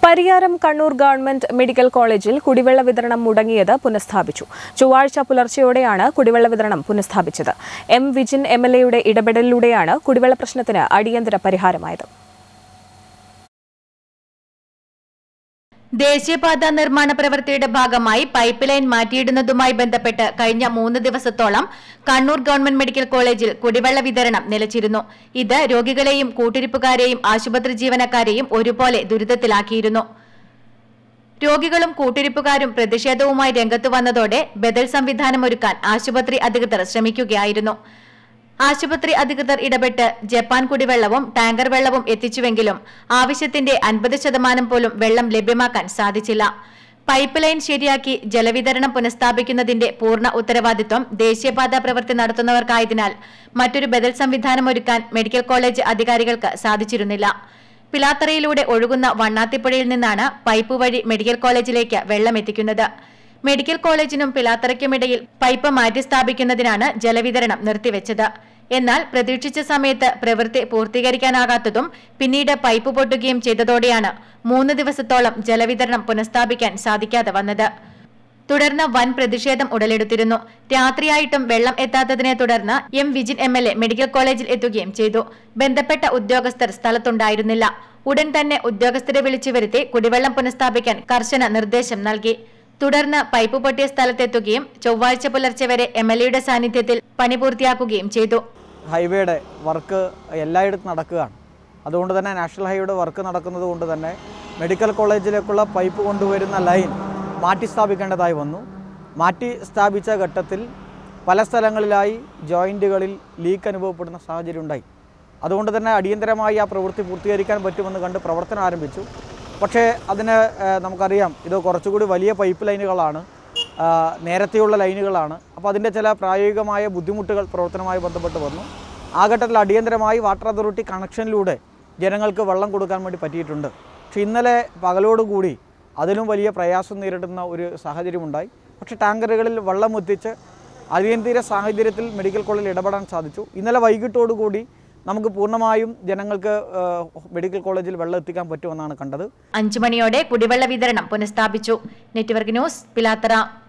Pariyaram Kannur government medical കോളേജിൽ കുടിവെള്ള വിതരണം മുടങ്ങിയത് പുനഃസ്ഥാപിച്ചു ചൊവ്വാഴ്ച പുലർച്ചെയോടെയാണ് കുടിവെള്ള വിതരണം പുനഃസ്ഥാപിച്ചത് എം വിജിൻ എം എൽ എയുടെ ഇടപെടലിലൂടെയാണ് കുടിവെള്ള പ്രശ്നത്തിന് അടിയന്തര പരിഹാരമായത് ദേശീയപാത നിർമ്മാണ പ്രവൃത്തിയുടെ ഭാഗമായി പൈപ്പ് ലൈൻ മാറ്റിയിടുന്നതുമായി ബന്ധപ്പെട്ട് കഴിഞ്ഞ മൂന്ന് ദിവസത്തോളം കണ്ണൂർ ഗവൺമെന്റ് മെഡിക്കൽ കോളേജിൽ കുടിവെള്ള വിതരണം നിലച്ചിരുന്നു ഇത് രോഗികളെയും കൂട്ടിരിപ്പുകാരെയും ആശുപത്രി ജീവനക്കാരെയും ഒരുപോലെ ദുരിതത്തിലാക്കിയിരുന്നു രോഗികളും കൂട്ടിരിപ്പുകാരും പ്രതിഷേധവുമായി രംഗത്തു വന്നതോടെ ബദൽ സംവിധാനം ഒരുക്കാൻ ആശുപത്രി അധികൃതർ ശ്രമിക്കുകയായിരുന്നു ആശുപത്രി അധികൃതർ ഇടപെട്ട് ജപ്പാൻ കുടിവെള്ളവും ടാങ്കർ വെള്ളവും എത്തിച്ചുവെങ്കിലും ആവശ്യത്തിന്റെ അൻപത് ശതമാനം പോലും വെള്ളം ലഭ്യമാക്കാൻ സാധിച്ചില്ല പൈപ്പ് ലൈൻ ശരിയാക്കി ജലവിതരണം പുനഃസ്ഥാപിക്കുന്നതിന്റെ പൂർണ്ണ ഉത്തരവാദിത്വം ദേശീയപാത പ്രവൃത്തി നടത്തുന്നവർക്കായതിനാൽ മറ്റൊരു ബദൽ സംവിധാനം ഒരുക്കാൻ മെഡിക്കൽ കോളേജ് അധികാരികൾക്ക് സാധിച്ചിരുന്നില്ല പിലാത്തറയിലൂടെ ഒഴുകുന്ന വണ്ണാത്തിപ്പുഴയിൽ നിന്നാണ് പൈപ്പ് വഴി മെഡിക്കൽ കോളേജിലേക്ക് വെള്ളം എത്തിക്കുന്നത് മെഡിക്കൽ കോളേജിനും പിലാത്തറയ്ക്കുമിടയിൽ പൈപ്പ് മാറ്റി സ്ഥാപിക്കുന്നതിനാണ് ജലവിതരണം നിർത്തിവെച്ചത് എന്നാൽ പ്രതീക്ഷിച്ച സമയത്ത് പ്രവൃത്തി പൂർത്തീകരിക്കാനാകാത്തതും പിന്നീട് പൈപ്പ് പൊട്ടുകയും ചെയ്തതോടെയാണ് മൂന്ന് ദിവസത്തോളം ജലവിതരണം പുനഃസ്ഥാപിക്കാൻ സാധിക്കാതെ വന്നത് തുടർന്ന് വൻ പ്രതിഷേധം ഉടലെടുത്തിരുന്നു രാത്രിയായിട്ടും വെള്ളം എത്താത്തതിനെ തുടർന്ന് M Vijin M L A medical കോളേജിൽ എത്തുകയും ചെയ്തു ബന്ധപ്പെട്ട ഉദ്യോഗസ്ഥർ സ്ഥലത്തുണ്ടായിരുന്നില്ല ഉടൻ തന്നെ ഉദ്യോഗസ്ഥരെ വിളിച്ചു വരുത്തി കുടിവെള്ളം പുനഃസ്ഥാപിക്കാൻ കർശന നിർദ്ദേശം നൽകി തുടർന്ന് പൈപ്പ് പൊട്ടിയ സ്ഥലത്തെത്തുകയും ചൊവ്വാഴ്ച പുലർച്ചെ വരെ എം എൽ എയുടെ സാന്നിധ്യത്തിൽ പണി പൂർത്തിയാക്കുകയും ചെയ്തു ഹൈവേയുടെ വർക്ക് എല്ലായിടത്തും നടക്കുകയാണ് അതുകൊണ്ട് തന്നെ നാഷണൽ ഹൈവേയുടെ വർക്ക് നടക്കുന്നത് കൊണ്ട് തന്നെ മെഡിക്കൽ കോളേജിലേക്കുള്ള പൈപ്പ് കൊണ്ടുവരുന്ന ലൈൻ മാറ്റി സ്ഥാപിക്കേണ്ടതായി വന്നു മാറ്റി സ്ഥാപിച്ച ഘട്ടത്തിൽ പല സ്ഥലങ്ങളിലായി ജോയിൻറ്റുകളിൽ ലീക്ക് അനുഭവപ്പെടുന്ന സാഹചര്യം ഉണ്ടായി അതുകൊണ്ട് തന്നെ അടിയന്തരമായി ആ പ്രവൃത്തി പൂർത്തീകരിക്കാൻ പറ്റുമെന്ന് കണ്ട് പ്രവർത്തനം ആരംഭിച്ചു പക്ഷേ അതിന് ഏഹ്, നമുക്കറിയാം ഇത് കുറച്ചുകൂടി വലിയ പൈപ്പ് ലൈനുകളാണ് ആ, നേരത്തെയുള്ള ലൈനുകളാണ് അപ്പോൾ അതിൻ്റെ ചില പ്രായോഗികമായ ബുദ്ധിമുട്ടുകൾ പ്രവർത്തനവുമായി ബന്ധപ്പെട്ട് വന്നു ആ ഘട്ടത്തിൽ അടിയന്തരമായി വാട്ടർ അതോറിറ്റി കണക്ഷനിലൂടെ ജനങ്ങൾക്ക് വെള്ളം കൊടുക്കാൻ വേണ്ടി പറ്റിയിട്ടുണ്ട് പക്ഷേ ഇന്നലെ പകലോടുകൂടി അതിലും വലിയ പ്രയാസം നേരിടുന്ന ഒരു സാഹചര്യമുണ്ടായി പക്ഷേ ടാങ്കറുകളിൽ വെള്ളം എത്തിച്ച് അടിയന്തര സാഹചര്യത്തിൽ മെഡിക്കൽ കോളേജിൽ ഇടപെടാൻ സാധിച്ചു ഇന്നലെ വൈകിട്ടോടുകൂടി നമുക്ക് പൂർണ്ണമായും ജനങ്ങൾക്ക് ആ, മെഡിക്കൽ കോളേജിൽ വെള്ളം എത്തിക്കാൻ പറ്റുമെന്നാണ് കണ്ടത് അഞ്ചു മണിയോടെ കുടിവെള്ള വിതരണം പുനഃസ്ഥാപിച്ചു നെറ്റ്വർക്ക് ന്യൂസ് പിലാത്തറ